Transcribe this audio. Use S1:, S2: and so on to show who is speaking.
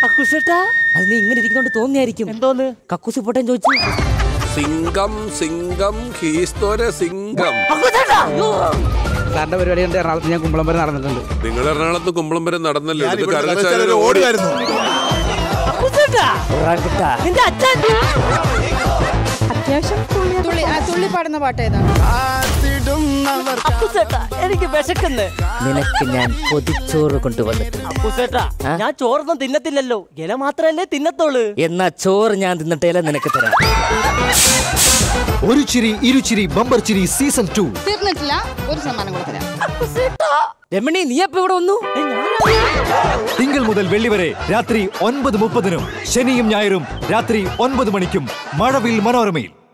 S1: അക്കുസേട്ടാ
S2: അത് നീ ഇങ്ങനെ ഇരിക്കുന്നോണ്ട് തോന്നിയായിരിക്കും
S1: എന്തോന്ന്
S2: കക്കൂസി പോട്ടൻ ചോദിച്ചു
S3: സിംഗം സിംഗം ഹീസ്തോര സിംഗം
S1: അക്കുസേട്ടാ
S4: സാറിന്റെ പരിപാടി കണ്ട് എറണാകുളത്ത് ഞാൻ കുമ്പളം വരെ നടന്നിട്ടുണ്ട്
S3: നിങ്ങൾ എറണാകുളത്ത് കുമ്പളം വരെ നടന്നല്ലോ
S5: ഞാൻ
S3: ഇത്
S5: ഇവിടെ
S3: കരകച്ചാലിൽ
S5: കരകച്ചാലിൽ
S3: ഓടി
S5: ഓടുമായിരുന്നു
S1: അക്കുസേട്ടാ
S2: ഒറാങ്കിട്ടാ.
S1: നിന്റെ അച്ഛൻ
S6: അത്യാവശ്യം തുള്ളി ആ, തുള്ളി പാടുന്ന പാട്ട് ഏതാണ്
S1: അക്കുസേട്ടാ എനിക്ക് വിശക്കുന്ന്
S2: നിനക്ക് ഞാൻ പൊതിച്ചോറ് കൊണ്ടുവന്നിട്ടുണ്ട്
S1: അക്കുസേട്ടാ
S2: ആ?
S1: ഞാൻ ചോറൊന്നും തിന്നത്തില്ലല്ലോ ഇല മാത്രല്ലേ തിന്നത്തോള്
S2: എന്നാ ചോറ് ഞാൻ തിന്നിട്ടേല നിനക്ക് തരാം
S7: ഒരു ചിരി ഇരുചിരി ബമ്പർ ചിരി സീസൺ ടു
S6: തീർന്നിട്ടില്ല ഒരു സമ്മാനം കൊടുത്തരാം
S2: രമണി നീ എപ്പോ ഇവിടെ വന്നു
S7: തിങ്കൾ മുതൽ വെള്ളി വരെ രാത്രി ഒൻപത് മുപ്പതിനും ശനിയും ഞായറും രാത്രി ഒൻപത് മണിക്കും മഴവിൽ മനോരമയിൽ